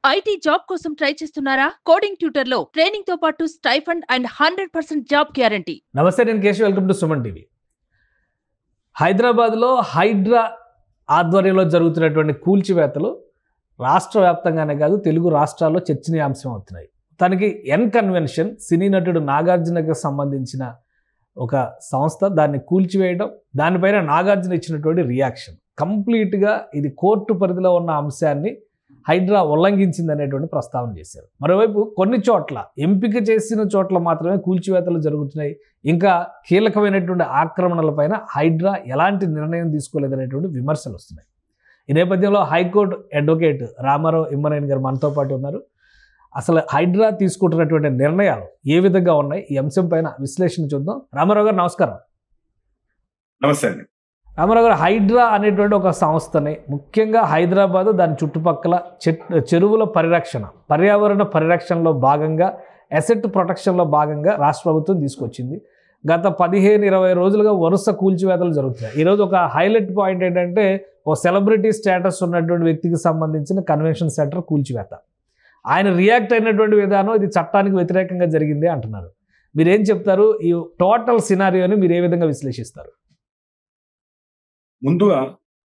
IT job కోసం try చేస్తున్నారా coding tutor లో ట్రైనింగ్ తో పాటు stipend and hundred percent job guarantee నమస్తే నేను Keshav welcome to Suman TV హైదరాబాద్లో హైడ్రా ఆధ్వర్యంలో జరుగుతున్నటువంటి కూల్చివేతలు రాష్ట్ర వ్యాప్తంగానే కాదు తెలుగు రాష్ట్రాల్లో చర్చనీయాంశం అవుతున్నాయి తనకి ఎన్ కన్వెన్షన్ సినీ నటుడు నాగార్జునకి సంబంధించిన ఒక సంస్థ దాన్ని కూల్చివేయడం దానిపైన నాగార్జున ఇచ్చినటువంటి రియాక్షన్ కంప్లీట్గా ఇది కోర్టు పరిధిలో ఉన్న అంశాన్ని హైడ్రా ఉల్లంఘించింది అనేటువంటి ప్రస్తావన చేశారు మరోవైపు కొన్ని చోట్ల ఎంపిక చేసిన చోట్ల మాత్రమే కూల్చివేతలు జరుగుతున్నాయి ఇంకా కీలకమైనటువంటి ఆక్రమణలపైన హైడ్రా ఎలాంటి నిర్ణయం తీసుకోలేదనేటువంటి విమర్శలు వస్తున్నాయి ఈ నేపథ్యంలో హైకోర్టు అడ్వకేట్ రామారావు ఇమ్మనేని గారు మనతో పాటు ఉన్నారు అసలు హైడ్రా తీసుకుంటున్నటువంటి నిర్ణయాలు ఏ విధంగా ఉన్నాయి ఈ అంశం పైన విశ్లేషణ చూద్దాం రామారావు గారు నమస్కారం నమస్తే అండి రామారావు గారు హైడ్రా అనేటువంటి ఒక సంస్థని ముఖ్యంగా హైదరాబాద్ దాని చుట్టుపక్కల చెట్ చెరువుల పరిరక్షణ పర్యావరణ పరిరక్షణలో భాగంగా అసెట్ ప్రొటెక్షన్లో భాగంగా రాష్ట్ర ప్రభుత్వం తీసుకొచ్చింది గత పదిహేను ఇరవై రోజులుగా వరుస కూల్చివేతలు జరుగుతున్నాయి ఈరోజు ఒక హైలైట్ పాయింట్ ఏంటంటే ఓ సెలబ్రిటీ స్టేటస్ ఉన్నటువంటి వ్యక్తికి సంబంధించిన కన్వెన్షన్ సెంటర్ కూల్చివేత ఆయన రియాక్ట్ అయినటువంటి విధానం ఇది చట్టానికి వ్యతిరేకంగా జరిగింది అంటున్నారు మీరేం చెప్తారు ఈ టోటల్ సినారియోని మీరు ఏ విధంగా విశ్లేషిస్తారు ముందుగా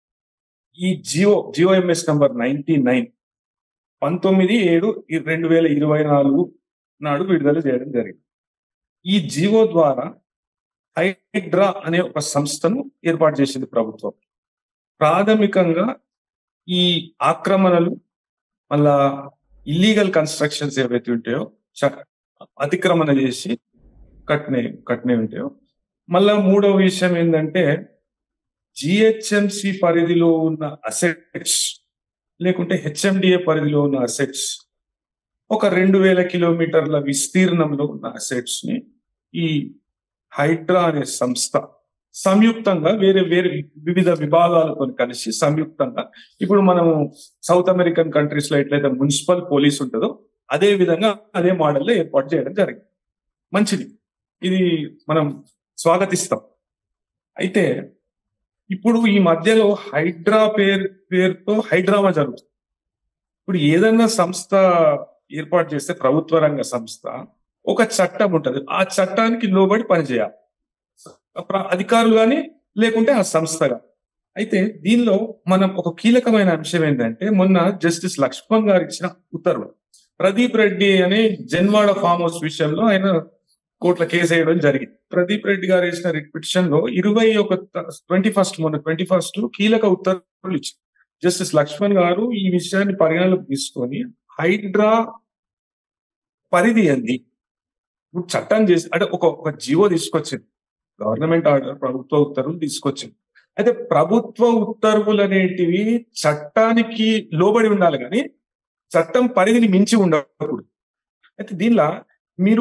ఈ GO GO MS number ninety nine పంతొమ్మిది ఏడు ఇ- రెండు వేల ఇరవై నాలుగు నాడు విడుదల చేయడం జరిగింది ఈ జియో ద్వారా హైడ్రా అనే ఒక సంస్థను ఏర్పాటు చేసింది ప్రభుత్వం ప్రాథమికంగా ఈ ఆక్రమణలు మళ్ళా ఇల్లీగల్ కన్స్ట్రక్షన్స్ ఏవైతే ఉంటాయో చ- అతిక్రమణ చేసి కట్నే కట్నే ఉంటాయో మళ్ళా మూడో విషయం ఏంటంటే జిహెచ్ఎంసి పరిధిలో ఉన్న అసెట్స్ లేకుంటే హెచ్ఎండిఏ పరిధిలో ఉన్న అసెట్స్ ఒక రెండు వేల కిలోమీటర్ల విస్తీర్ణంలో ఉన్న అసెట్స్ ని ఈ హైడ్రా అనే సంస్థ సంయుక్తంగా వేరే వేరే వివిధ విభాగాలతో కలిసి సంయుక్తంగా ఇప్పుడు మనము సౌత్ అమెరికన్ కంట్రీస్ లో ఎట్లయితే మున్సిపల్ పోలీస్ ఉంటుందో అదే విధంగా అదే మోడల్లో ఏర్పాటు చేయడం జరిగింది మంచిది ఇది మనం స్వాగతిస్తాం అయితే ఇప్పుడు ఈ మధ్యలో హైడ్రా పేరు పేరుతో హైడ్రామా జరుగుతుంది ఇప్పుడు ఏదన్నా సంస్థ ఏర్పాటు చేస్తే ప్రభుత్వ రంగ సంస్థ ఒక చట్టం ఉంటది ఆ చట్టానికి లోబడి పనిచేయాలి ప్ర- అధికారులు కానీ లేకుంటే ఆ సంస్థగా అయితే దీనిలో మనం ఒక కీలకమైన అంశం ఏంటంటే మొన్న జస్టిస్ లక్ష్మణ్ గారు ఇచ్చిన ఉత్తర్వులు ప్రదీప్ రెడ్డి అనే జన్వాడ ఫామ్ హౌస్ విషయంలో ఆయన కోర్టులో కేసు వేయడం జరిగింది ప్రదీప్ రెడ్డి గారు వేసిన రిట్ పిటిషన్ లో ఇరవై ఒక ట్వంటీ ఫస్ట్ మొన్న ట్వంటీ ఫస్ట్ కీలక ఉత్తర్వులు ఇచ్చారు జస్టిస్ లక్ష్మణ్ గారు ఈ విషయాన్ని పరిగణలోకి తీసుకొని హైడ్రా పరిధి అంది ఇప్పుడు చట్టం చేసి అంటే ఒక ఒక జీవో తీసుకొచ్చింది గవర్నమెంట్ ఆర్డర్ ప్రభుత్వ ఉత్తర్వులు తీసుకొచ్చింది అయితే ప్రభుత్వ ఉత్తర్వులు అనేటివి చట్టానికి లోబడి ఉండాలి కానీ చట్టం పరిధిని మించి ఉండకూడదు అయితే దీనిలో మీరు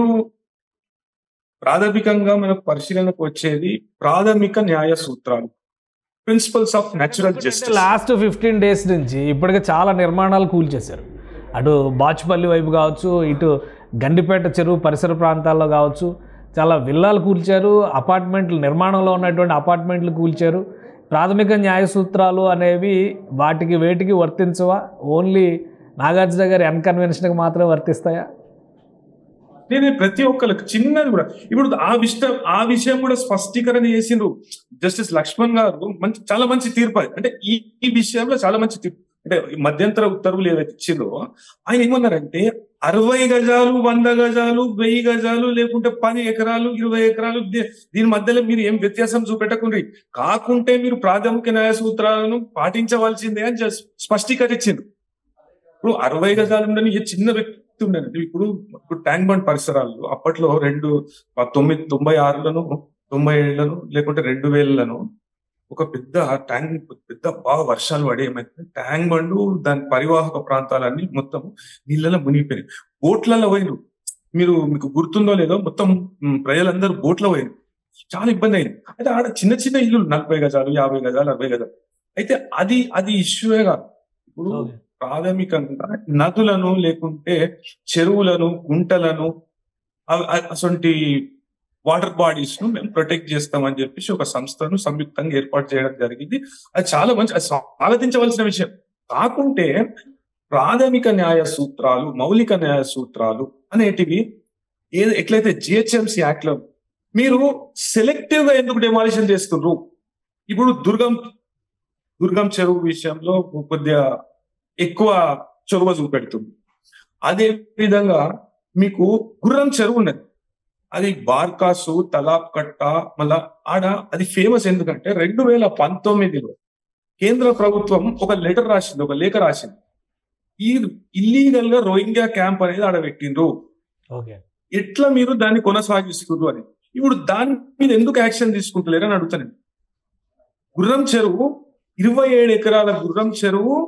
ప్రాథమికంగా మనకు పరిశీలనకు వచ్చేది ప్రాథమిక న్యాయ సూత్రాలు principles of natural justice last fifteen days నుంచి ఇప్పటికే చాలా నిర్మాణాలు కూల్చేశారు అటు బాచుపల్లి వైపు కావచ్చు ఇటు గండిపేట చెరువు పరిసర ప్రాంతాల్లో కావచ్చు చాలా విల్లాలు కూల్చారు అపార్ట్మెంట్లు నిర్మాణంలో ఉన్నటువంటి అపార్ట్మెంట్లు కూల్చారు ప్రాథమిక న్యాయ సూత్రాలు అనేవి వాటికి వేటికి వర్తించవా ఓన్లీ నాగార్జున గారి అన్కన్వెన్షన్కి మాత్రమే వర్తిస్తాయా నేను ప్రతి ఒక్కరికి చిన్నది కూడా ఇప్పుడు ఆ విషయం ఆ విషయం కూడా స్పష్టీకరణ చేసిండ్రు జస్టిస్ లక్ష్మణ్ గారు మంచి చాలా మంచి తీర్పు అది. అంటే ఈ ఈ విషయంలో చాలా మంచి తీర్పు అంటే ఈ మధ్యంతర ఉత్తర్వులు ఏవైతే ఇచ్చిండ్రో ఆయన ఏమన్నారంటే అరవై గజాలు వంద గజాలు వెయ్యి గజాలు లేకుంటే పది ఎకరాలు ఇరవై ఎకరాలు దీ- దీని మధ్యలో మీరు ఏం వ్యత్యాసం చూపెట్టకుండ్రి కాకుంటే మీరు ప్రాథమిక న్యాయ సూత్రాలను పాటించవలసిందే అని జస్- స్పష్టీకరించింది ఇప్పుడు అరవై గజాలు ఉండని ఏ చిన్న వ్యక్తి ఉండేది ఇప్పుడు ఇప్పుడు ట్యాంక్ బండ్ పరిసరాలు అప్పట్లో రెండు ఆ తొమ్మిది తొంభై ఆరులను తొంభై ఏళ్లను లేకుంటే రెండు వేలను ఒక పెద్ద ట్యాంక్ పెద్ద బాగా వర్షాలు పడి ఏమైతే ట్యాంక్ బండు దాని పరివాహక ప్రాంతాలన్నీ మొత్తం నీళ్ళలో మునిగిపోయినాయి బోట్లలో పోయినారు మీరు మీకు గుర్తుందో లేదో మొత్తం ఉమ్, ప్రజలందరూ బోట్లో పోయినారు చాలా ఇబ్బంది అయింది అయితే ఆడ చిన్న చిన్న ఇల్లు నలభై గజాలు యాభై గజాలు అరవై గజాలు అయితే అది అది ఇష్యూయే కాదు ఇప్పుడు ప్రాథమికంగా నదులను లేకుంటే చెరువులను గుంటలను అవి- అ- అసొంటి వాటర్ బాడీస్ ను మేము ప్రొటెక్ట్ చేస్తామని చెప్పేసి ఒక సంస్థను సంయుక్తంగా ఏర్పాటు చేయడం జరిగింది అది చాలా మంచి అది స్వాగతించవలసిన విషయం కాకుంటే ప్రాథమిక న్యాయ సూత్రాలు మౌలిక న్యాయ సూత్రాలు అనేటివి ఏ ఎట్లయితే జిహెచ్ఎంసి యాక్ట్ లో మీరు సెలెక్టివ్ గా ఎందుకు డెమాలిషన్ చేస్తుండ్రు ఇప్పుడు దుర్గం దుర్గం చెరువు విషయంలో కొద్దిగా ఎక్కువ చొరవ చూపెడుతుంది అదే విధంగా మీకు గుర్రం చెరువు ఉన్నది అది బార్కాసు తలాబ్ కట్ట మళ్ళా ఆడ అది ఫేమస్ ఎందుకంటే రెండు వేల పంతొమ్మిదిలో కేంద్ర ప్రభుత్వం ఒక లెటర్ రాసింది ఒక లేఖ రాసింది ఈ ఇల్లీగల్ గా రోహింగ్యా క్యాంప్ అనేది ఆడ పెట్టిండ్రు ఓకే ఎట్లా మీరు దాన్ని కొనసాగిస్తున్నారు అని ఇప్పుడు దాని మీద ఎందుకు యాక్షన్ తీసుకుంటలేరు అని అడుగుతాను గుర్రం చెరువు ఇరవై ఏడు ఎకరాల గుర్రం చెరువు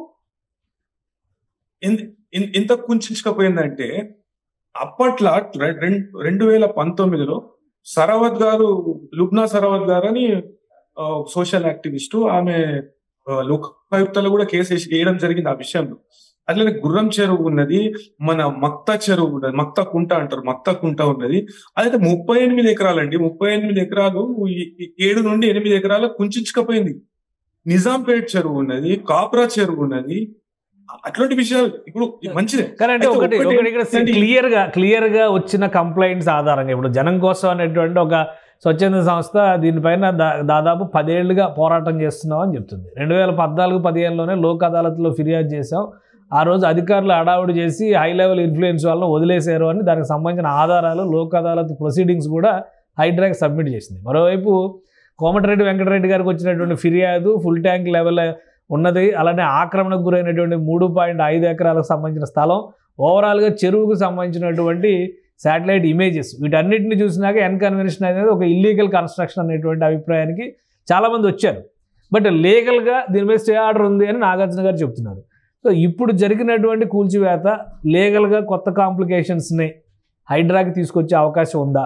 ఎన్- ఎన్- ఎంత కుంచుకపోయిందంటే అప్పట్లో రె- రెం- రెండు వేల పంతొమ్మిదిలో సరవత్ గారు లుబ్నా సరవత్ గారు అని ఆ, సోషల్ యాక్టివిస్టు ఆమె ఆ, లోకాయుక్తలో కూడా కేసు వేసి- వేయడం జరిగింది ఆ విషయంలో అట్లనే గుర్రం చెరువు ఉన్నది మన మక్త చెరువు ఉన్నది మక్త కుంట అంటారు మక్త కుంట ఉన్నది అదైతే ముప్పై ఎనిమిది ఎకరాలండి ముప్పై ఎనిమిది ఎకరాలు ఈ- ఈ ఏడు నుండి ఎనిమిది ఎకరాలు కుంచుకపోయింది నిజాంపేట్ చెరువు ఉన్నది కాప్రా చెరువు ఉన్నది అట్లాంటి విషయాలు ఇప్పుడు ఇది మంచిదే కానీ అంటే అయితే ఒకటి ఒకటి ఒకటి ఇక్కడ ఏంటంటే- క్లియర్ గా క్లియర్ గా వచ్చిన కంప్లైంట్స్ ఆధారంగా ఇప్పుడు జనం కోసం అనేటువంటి ఒక స్వచ్ఛంద సంస్థ దీనిపైన దా- దాదాపు పదేళ్లుగా పోరాటం చేస్తున్నాం అని చెప్తుంది రెండు వేల పద్నాలుగు పదిహేనులోనే లోక్ అదాలత్లో ఫిర్యాదు చేశాం ఆ రోజు అధికారులు హడావుడి చేసి హై లెవెల్ ఇన్ఫ్లుయెన్స్ వాళ్ళని వదిలేశారు అని దానికి సంబంధించిన ఆధారాలు లోక్ అదాలత్ ప్రొసీడింగ్స్ కూడా హైడ్రాక్ సబ్మిట్ చేసింది మరోవైపు కోమటిరెడ్డి వెంకటరెడ్డి గారికి వచ్చినటువంటి ఫిర్యాదు ఫుల్ ట్యాంక్ లెవెల్ ఉన్నది అలానే ఆక్రమణకు గురైనటువంటి మూడు పాయింట్ ఐదు ఎకరాలకు సంబంధించిన స్థలం ఓవరాల్గా చెరువుకు సంబంధించినటువంటి శాటిలైట్ ఇమేజెస్ వీటన్నిటిని చూసినాక ఎన్కన్వెన్షన్ అనేది ఒక ఇల్లీగల్ కన్స్ట్రక్షన్ అనేటువంటి అభిప్రాయానికి చాలామంది వచ్చారు బట్ లీగల్గా దీని మీద స్టే ఆర్డర్ ఉంది అని నాగార్జున గారు చెప్తున్నారు సో ఇప్పుడు జరిగినటువంటి కూల్చివేత లీగల్గా కొత్త కాంప్లికేషన్స్ని హైడ్రాకి తీసుకొచ్చే అవకాశం ఉందా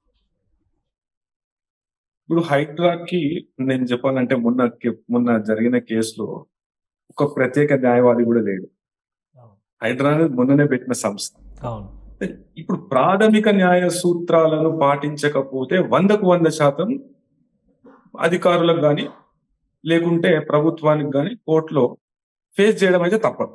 ఇప్పుడు హైడ్రాకి నేను చెప్పాలంటే మొన్న కే- మొన్న జరిగిన కేసులో ఒక ప్రత్యేక న్యాయవాది కూడా లేడు హైడ్రా అనేది మొన్ననే పెట్టిన సంస్థ అవును ఇప్పుడు ప్రాథమిక న్యాయ సూత్రాలను పాటించకపోతే వందకు వంద శాతం అధికారులకు కానీ లేకుంటే ప్రభుత్వానికి కానీ కోర్టులో ఫేస్ చేయడం అయితే తప్పదు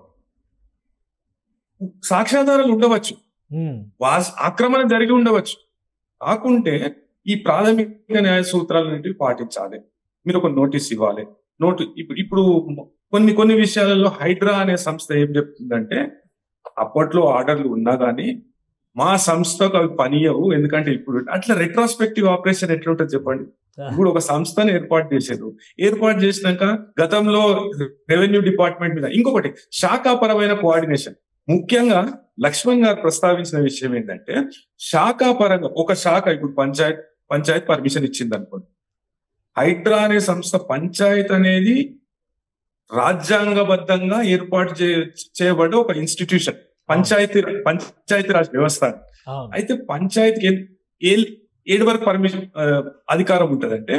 సాక్ష్యాధారాలు ఉండవచ్చు ఉమ్, వాస్ ఆక్రమణ జరిగి ఉండవచ్చు కాకుంటే ఈ ప్రాథమిక న్యాయ సూత్రాలన్నింటివి పాటించాలి మీరు ఒక నోటీస్ ఇవ్వాలి నోటు ఇప్పుడు ఇప్పుడు కొన్ని కొన్ని విషయాలలో హైడ్రా అనే సంస్థ ఏం చెప్తుందంటే అప్పట్లో ఆర్డర్లు ఉన్నా కానీ మా సంస్థకు అవి పనియవు ఎందుకంటే ఇప్పుడు అట్లా రెట్రాస్పెక్టివ్ ఆపరేషన్ ఎట్లుంటుంది చెప్పండి ఇప్పుడు ఒక సంస్థను ఏర్పాటు చేశారు ఏర్పాటు చేసినాక గతంలో రెవెన్యూ డిపార్ట్మెంట్ మీద ఇంకొకటి శాఖాపరమైన కోఆర్డినేషన్ ముఖ్యంగా లక్ష్మణ్ గారు ప్రస్తావించిన విషయం ఏంటంటే శాఖాపరంగా ఒక శాఖ ఇప్పుడు పంచాయత్ పంచాయత్ పర్మిషన్ ఇచ్చింది అనుకోండి హైడ్రా అనే సంస్థ పంచాయత్ అనేది రాజ్యాంగబద్ధంగా ఏర్పాటు చే చేయబడ్డ ఒక ఇన్స్టిట్యూషన్ పంచాయతీ పంచాయతీ రాజ్ వ్యవస్థ అవును అయితే పంచాయతీకి ఏ- ఏ- ఏడు వరకు పర్మిషన్ ఆ, అధికారం ఉంటదంటే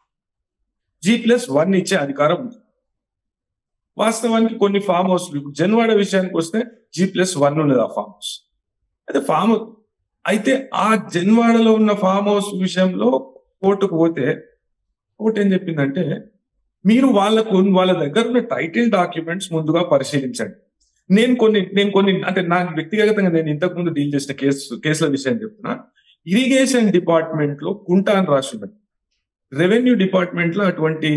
జీ ప్లస్ వన్ ఇచ్చే అధికారం ఉంటుంది వాస్తవానికి కొన్ని ఫామ్ హౌస్లు ఇప్పుడు జన్వాడ విషయానికి వస్తే జీ ప్లస్ వన్ ఉన్నది ఆ ఫామ్ హౌస్ అయితే ఫామ్ అయితే ఆ జన్వాడలో ఉన్న ఫామ్ హౌస్ విషయంలో కోర్టుకు పోతే కోర్టు ఏం చెప్పిందంటే మీరు వాళ్ళకు వాళ్ళ దగ్గర ఉన్న టైటిల్ డాక్యుమెంట్స్ ముందుగా పరిశీలించండి నేను కొన్ని నేను కొన్ని అంటే నాకు వ్యక్తిగతంగా నేను ఇంతకు ముందు డీల్ చేసిన కేసు కేసుల విషయం చెప్తున్నా ఇరిగేషన్ డిపార్ట్మెంట్ లో కుంట అని రాసి ఉన్నది రెవెన్యూ డిపార్ట్మెంట్ లో అటువంటి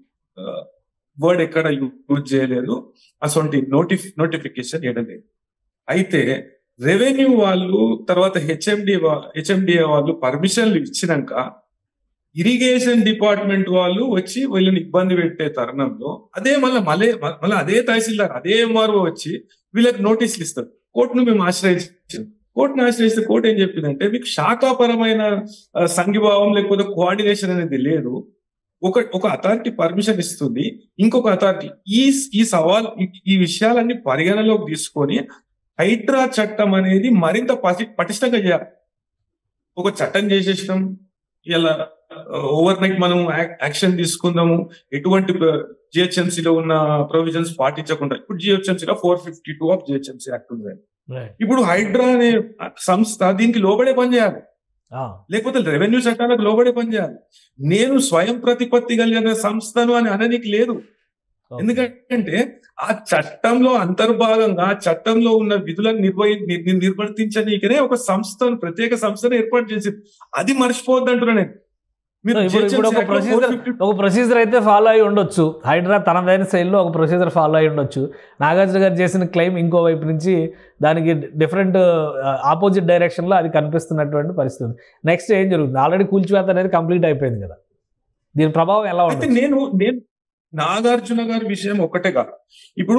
వర్డ్ ఎక్కడ యూజ్ చేయలేదు అటువంటి నోటిఫి నోటిఫికేషన్ చేయడం లేదు అయితే రెవెన్యూ వాళ్ళు తర్వాత హెచ్ఎండి హెచ్ఎండిఏ వాళ్ళు పర్మిషన్లు ఇచ్చినాక ఇరిగేషన్ డిపార్ట్మెంట్ వాళ్ళు వచ్చి వీళ్ళని ఇబ్బంది పెట్టే తరుణంలో అదే మళ్ళీ మళ్ళీ మళ్ళీ అదే తహసీల్దార్ అదే ఎంఆర్ఓ వచ్చి వీళ్ళకి నోటీసులు ఇస్తారు కోర్టును మేము ఆశ్రయించాం కోర్టును ఆశ్రయిస్తే కోర్టు ఏం చెప్పిందంటే మీకు శాఖాపరమైన ఆ, సంఘీభావం లేకపోతే కోఆర్డినేషన్ అనేది లేదు ఒక ఒక అథారిటీ పర్మిషన్ ఇస్తుంది ఇంకొక అథారిటీ ఈ ఈ సవాల్ ఈ- ఈ విషయాలన్నీ పరిగణలోకి తీసుకొని హైడ్రా చట్టం అనేది మరింత పటి- పటిష్టంగా చేయాలి ఒక చట్టం చేసేసినాం ఇలా ఓవర్ నైట్ మనం యాక్- యాక్షన్ తీసుకుందాము ఎటువంటి జిహెచ్ఎంసీ లో ఉన్న ప్రొవిజన్స్ పాటించకుండా ఇప్పుడు జిహెచ్ఎంసీ లో four fifty two of GHMC act ఉంది రైట్ ఇప్పుడు హైడ్రా అనే సంస్థ దీనికి లోబడే పనిచేయాలి లేకపోతే రెవెన్యూ చట్టాలకు లోబడే పనిచేయాలి నేను స్వయం ప్రతిపత్తి కలిగిన సంస్థను అని అననికి లేదు ఎందుకంటే ఆ చట్టంలో అంతర్భాగంగా ఆ చట్టంలో ఉన్న విధులను నిర్వహి నిర్- నిర్వర్తించనీకనే ఒక సంస్థను ప్రత్యేక సంస్థను ఏర్పాటు చేసింది అది మర్చిపోవద్దు అంటున్నా నేను మీరు ఇప్పుడు ఇప్పుడు ఒక GHMC Act లో ప్రొసీజర్ 452 ఒక ప్రొసీజర్ అయితే ఫాలో అయి ఉండొచ్చు హైడ్రా తనదైన శైలిలో ఒక ప్రొసీజర్ ఫాలో అయి ఉండొచ్చు నాగార్జున గారు చేసిన క్లెయిమ్ ఇంకో వైపు నుంచి దానికి డిఫరెంట్ ఆపోజిట్ డైరెక్షన్లో అది కనిపిస్తున్నటువంటి పరిస్థితి ఉంది నెక్స్ట్ ఏం జరుగుతుంది ఆల్రెడీ కూల్చివేత అనేది కంప్లీట్ అయిపోయింది కదా దీని ప్రభావం ఎలా అయితే ఉంటుంది నేను నేను నాగార్జున గారి విషయం ఒకటే కాదు ఇప్పుడు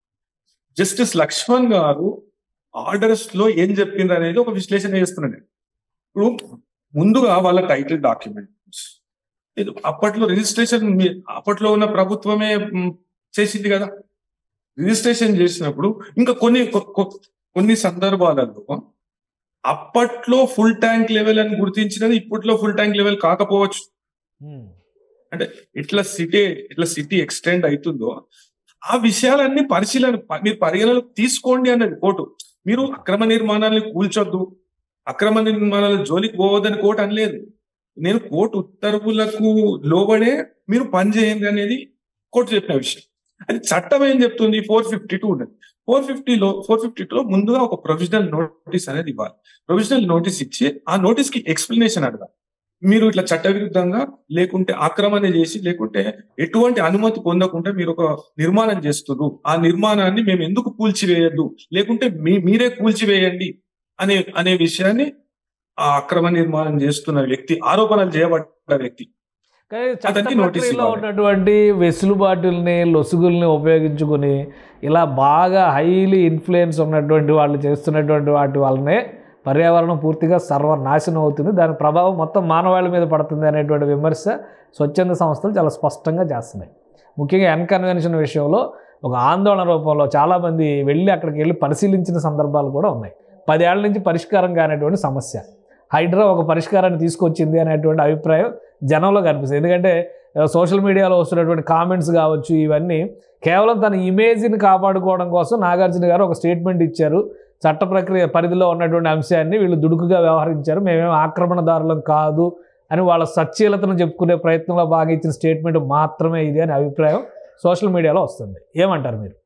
జస్టిస్ లక్ష్మణ్ గారు ఆర్డర్స్ లో ఏం చెప్పిండ్రు అనేది ఒక విశ్లేషణ చేస్తున్నాను నేను. ఇప్పుడు ముందుగా వాళ్ళ టైటిల్ డాక్యుమెంట్స్ ఇది అప్పట్లో రిజిస్ట్రేషన్ మీ- అప్పట్లో ఉన్న ప్రభుత్వమే మ్, చేసింది కదా రిజిస్ట్రేషన్ చేసినప్పుడు ఇంకా కొన్ని కొ- కొ- కొన్ని సందర్భాలలో అప్పట్లో ఫుల్ ట్యాంక్ లెవెల్ అని గుర్తించినది ఇప్పట్లో ఫుల్ ట్యాంక్ లెవెల్ కాకపోవచ్చు ఉమ్. ఇట్లా సిటీ ఇట్లా సిటీ ఎక్స్టెండ్ అవుతుందో ఆ విషయాలన్నీ పరిశీలన ప- మీరు పరిగణలోకి తీసుకోండి అన్నది కోర్టు మీరు అక్రమ నిర్మాణాలని కూల్చొద్దు అక్రమ నిర్మాణాల జోలికి పోవద్దని కోర్టు అనలేదు నేను కోర్టు ఉత్తర్వులకు లోబడే మీరు పని చేయండి అనేది కోర్టు చెప్పిన విషయం అది చట్టం ఏం చెప్తుంది ఫోర్ ఫిఫ్టీ టూ ఉన్నది ఫోర్ ఫిఫ్టీలో ఫోర్ ఫిఫ్టీ లో ముందుగా ఒక ప్రొవిజనల్ నోటీస్ అనేది ఇవ్వాలి ప్రొవిజనల్ నోటీస్ ఇచ్చి ఆ నోటీస్ కి ఎక్స్ప్లెనేషన్ అడగాలి మీరు ఇట్లా చట్టవిరుద్ధంగా లేకుంటే ఆక్రమణ చేసి లేకుంటే ఎటువంటి అనుమతి పొందకుండా మీరు ఒక నిర్మాణం చేస్తున్నారు ఆ నిర్మాణాన్ని మేము ఎందుకు కూల్చివేయద్దు లేకుంటే మీ మీరే కూల్చివేయండి అనే అనే విషయాన్ని ఆ అక్రమ నిర్మాణం చేస్తున్న వ్యక్తి ఆరోపణలు చేయబడ్డ వ్యక్తి కానీ చట్ట అతనికి notice ప్రక్రియలో ఇవ్వాలి. ఉన్నటువంటి వెసులుబాటుల్ని లొసుగుల్ని ఉపయోగించుకొని ఇలా బాగా హైలీ ఇన్ఫ్లుయెన్స్ ఉన్నటువంటి వాళ్ళు చేస్తున్నటువంటి వాటి వల్లనే పర్యావరణం పూర్తిగా సర్వనాశనం అవుతుంది దాని ప్రభావం మొత్తం మానవాళి మీద పడుతుంది అనేటువంటి విమర్శ స్వచ్ఛంద సంస్థలు చాలా స్పష్టంగా చేస్తున్నాయి ముఖ్యంగా ఎన్ కన్వెన్షన్ విషయంలో ఒక ఆందోళన రూపంలో చాలామంది వెళ్ళి అక్కడికి వెళ్ళి పరిశీలించిన సందర్భాలు కూడా ఉన్నాయి పదేళ్ల నుంచి పరిష్కారం కానటువంటి సమస్య హైడ్రా ఒక పరిష్కారాన్ని తీసుకొచ్చింది అనేటువంటి అభిప్రాయం జనంలో కనిపిస్తుంది ఎందుకంటే సోషల్ మీడియాలో వస్తున్నటువంటి కామెంట్స్ కావచ్చు ఇవన్నీ కేవలం తన ఇమేజ్ని కాపాడుకోవడం కోసం నాగార్జున గారు ఒక స్టేట్మెంట్ ఇచ్చారు చట్ట ప్రక్రియ పరిధిలో ఉన్నటువంటి అంశాన్ని వీళ్ళు దుడుకుగా వ్యవహరించారు మేమేం ఆక్రమణదారులం కాదు అని వాళ్ళ సచ్చీలతను చెప్పుకునే ప్రయత్నంలో బాగా ఇచ్చిన స్టేట్మెంట్ మాత్రమే ఇది అనే అభిప్రాయం సోషల్ మీడియాలో వస్తుంది ఏమంటారు మీరు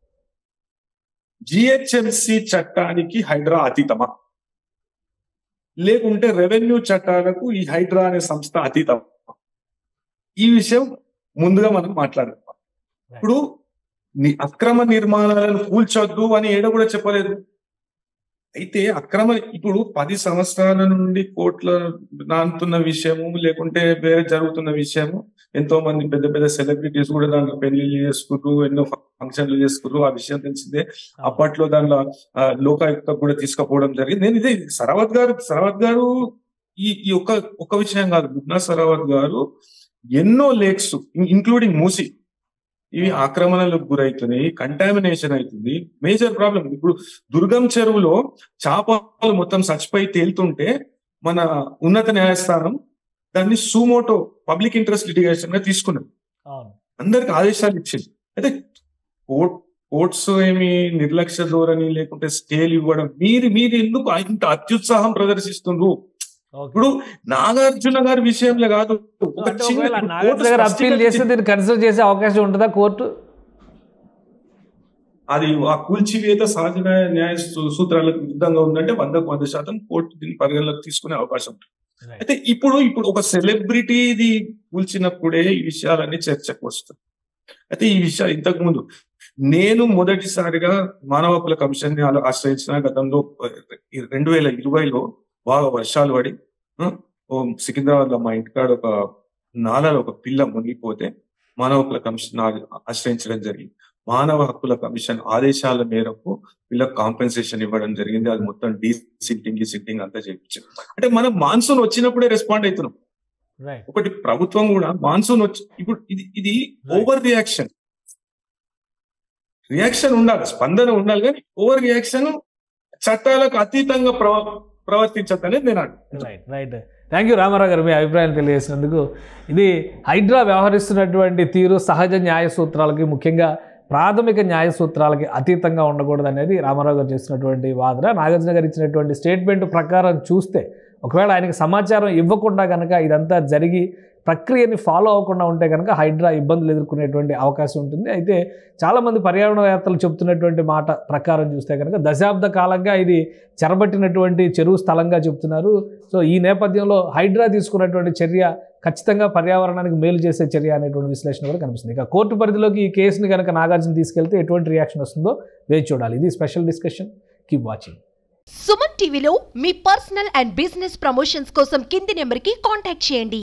జిహెచ్ఎంసి చట్టానికి హైడ్రా అతీతమా లేకుంటే రెవెన్యూ చట్టాలకు ఈ హైడ్రా అనే సంస్థ అతీతమా ఈ విషయం ముందుగా మనం మాట్లాడదాం ఇప్పుడు ని- అక్రమ నిర్మాణాలను కూల్చొద్దు అని ఏడ కూడా చెప్పలేదు అయితే అక్రమ ఇప్పుడు పది సంవత్సరాల నుండి కోట్ల నానుతున్న విషయము లేకుంటే వేరే జరుగుతున్న విషయము ఎంతో మంది పెద్ద పెద్ద సెలబ్రిటీస్ కూడా దాంట్లో పెళ్లిళ్ళు చేసుకున్నారు ఎన్నో ఫంక్షన్లు చేసుకున్నారు ఆ విషయం తెలిసిందే అప్పట్లో దానిలో ఆ, లోకాయుక్త కూడా తీసుకుపోవడం జరిగింది నేను ఇదే సరావత్ గారు సరావత్ గారు ఈ ఈ ఒక్క ఒక్క విషయం కాదు గుడ్నా సరావత్ గారు ఎన్నో లేక్స్ ఇంక్లూడింగ్ మూసి ఇవి ఆక్రమణలకు గురవుతున్నాయి కంటామినేషన్ అవుతుంది మేజర్ ప్రాబ్లం ఇప్పుడు దుర్గం చెరువులో చేపలు మొత్తం చచ్చిపోయి తేలుతుంటే మన ఉన్నత న్యాయస్థానం దాన్ని సూమోటో పబ్లిక్ ఇంట్రెస్ట్ లిటిగేషన్ గా తీసుకున్నది అవును అందరికి ఆదేశాలు ఇచ్చింది అయితే కోర్ట్ కోర్ట్స్ ఏమి నిర్లక్ష్య ధోరణి లేకుంటే స్టేలు ఇవ్వడం మీరు మీరు ఎందుకు ఇంత అత్యుత్సాహం ప్రదర్శిస్తుండ్రు ఇప్పుడు నాగార్జున గారి విషయంలో కాదు ఒక అంటే చిన్న ఒకవేళ ఇప్పుడు నాగార్జున కోర్టు గారు అప్పీల్ స్పష్టంగా చేస్తే దీన్ని కన్సిడర్ చేసే అవకాశం ఉంటుందా కోర్టు అది ఆ కూల్చివేత సహజ న్యాయ న్యాయ సూ- సూత్రాలకు విరుద్ధంగా ఉందంటే వందకు వంద శాతం కోర్టు దీన్ని పరిగణలోకి తీసుకునే అవకాశం ఉంటుంది అయితే ఇప్పుడు ఇప్పుడు ఒక సెలబ్రిటీది కూల్చినప్పుడే ఈ విషయాలన్నీ చర్చకు వస్తాయి అయితే ఈ విషయాలు ఇంతకు ముందు నేను మొదటిసారిగా మానవ హక్కుల కమిషన్ ని ఆలో- ఆశ్రయించిన గతంలో ఈ రెండు వేల ఇరవైలో బాగా వర్షాలు పడి ఆ, ఓ సికింద్రాబాద్ లో మా ఇంటికాడ ఒక నాలలో ఒక పిల్ల మునిగిపోతే మానవ హక్కుల కమిషన్ ఆ- ఆశ్రయించడం జరిగింది మానవ హక్కుల కమిషన్ ఆదేశాల మేరకు వీళ్ళకి కాంపెన్సేషన్ ఇవ్వడం జరిగింది అది మొత్తం డీ సిట్టింగ్ సిట్టింగ్ అంతా చేయించారు అంటే మనం మాన్సూన్ వచ్చినప్పుడే రెస్పాండ్ అవుతున్నాం రైట్ ఒకటి ప్రభుత్వం కూడా మాన్సూన్ వచ్చి ఇప్పుడు ఇది ఇది ఓవర్ రియాక్షన్ రియాక్షన్ ఉండాలి స్పందన ఉండాలి కానీ ఓవర్ రియాక్షన్ చట్టాలకు అతీతంగా ప్రవ ప్రవర్తించద్దు అనేది నేను అంటున్నాను. Right right thank you Ramarao గారు మీ అభిప్రాయం తెలియజేసినందుకు ఇది హైడ్రా వ్యవహరిస్తున్నటువంటి తీరు సహజ న్యాయ సూత్రాలకి ముఖ్యంగా ప్రాథమిక న్యాయ సూత్రాలకి అతీతంగా ఉండకూడదు అనేది రామారావు గారు చేసినటువంటి వాదన నాగార్జున గారు ఇచ్చినటువంటి స్టేట్మెంట్ ప్రకారం చూస్తే ఒకవేళ ఆయనకి సమాచారం ఇవ్వకుండా కనుక ఇదంతా జరిగి ప్రక్రియని ఫాలో అవ్వకుండా ఉంటే కనుక హైడ్రా ఇబ్బందులు ఎదుర్కొనేటువంటి అవకాశం ఉంటుంది అయితే చాలామంది పర్యావరణవేత్తలు చెప్తున్నటువంటి మాట ప్రకారం చూస్తే కనుక దశాబ్ద కాలంగా ఇది చెరబట్టినటువంటి చెరువు స్థలంగా చెప్తున్నారు సో ఈ నేపథ్యంలో హైడ్రా తీసుకున్నటువంటి చర్య ఖచ్చితంగా పర్యావరణానికి మేలు చేసే చర్య అనేటువంటి విశ్లేషణ కూడా కనిపిస్తుంది ఇక కోర్టు పరిధిలోకి ఈ కేసుని కనుక నాగార్జున తీసుకెళ్తే ఎటువంటి రియాక్షన్ వస్తుందో వేచి చూడాలి ఇది special discussion keep watching Suman టీవీలో మీ పర్సనల్ అండ్ బిజినెస్ ప్రమోషన్స్ కోసం కింది నెంబర్కి కాంటాక్ట్ చేయండి